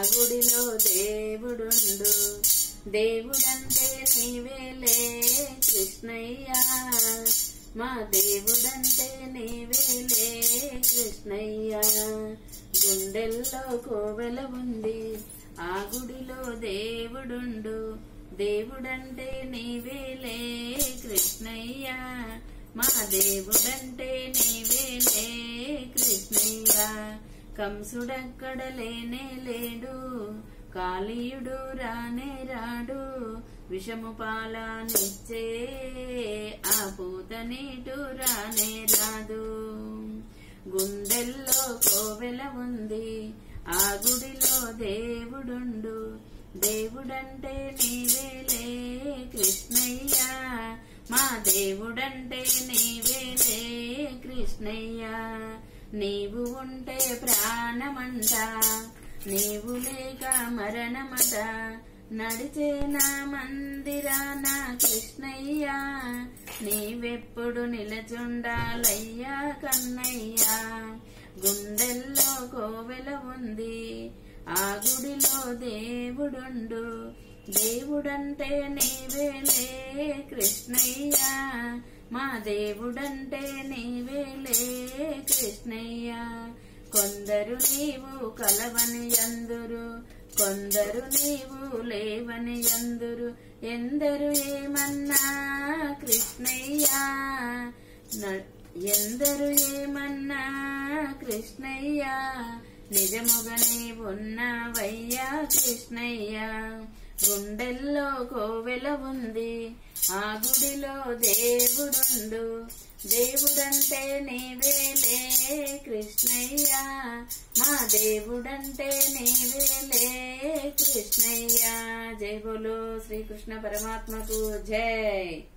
గుడిలో దేవుడుండు దేవుడంటే నీవేలే కృష్ణయ్య మా దేవుడంటే నీవేలే కృష్ణయ్య గుండెల్లో కోవెల ఉంది ఆ గుడిలో దేవుడుండు దేవుడంటే నీవేలే కృష్ణయ్య మా దేవుడంటే నీవేలే కృష్ణయ్య కంసుడక్కడ లేనే లేడు కాళీయుడు రానే రాడు విషము పాలనిచ్చే ఆ పూత నీటు రానే రాదు గుండెల్లో కోవెల ఉంది ఆ గుడిలో దేవుడుండు దేవుడంటే నీవేలే కృష్ణయ్య మా దేవుడంటే నీవేలే కృష్ణయ్య నీవు ఉంటే ప్రాణమంట నీవు లేక మరణమట నడిచే నా మందిరాన కృష్ణయ్య నీవెప్పుడు నిలచుండాలయ్యా కన్నయ్యా గుండెల్లో కోవెల ఉంది ఆ గుడిలో దేవుడుండు దేవుడంటే నీవేలే కృష్ణయ్య మా దేవుడంటే నీవేలే కృష్ణయ్య కొందరు నీవు కలవని అందురు కొందరు నీవు లేవని అందురు ఎందరు ఏమన్నా కృష్ణయ్య న- ఎందరు ఏమన్నా కృష్ణయ్య నిజముగనే ఉన్నావయ్యా కృష్ణయ్య గుండెల్లో కోవెల ఉంది ఆ గుడిలో దేవుడుండు దేవుడంటే నీవేలే కృష్ణయ్య మా దేవుడంటే నీవేలే కృష్ణయ్య జై బోలో శ్రీకృష్ణ పరమాత్మకు జై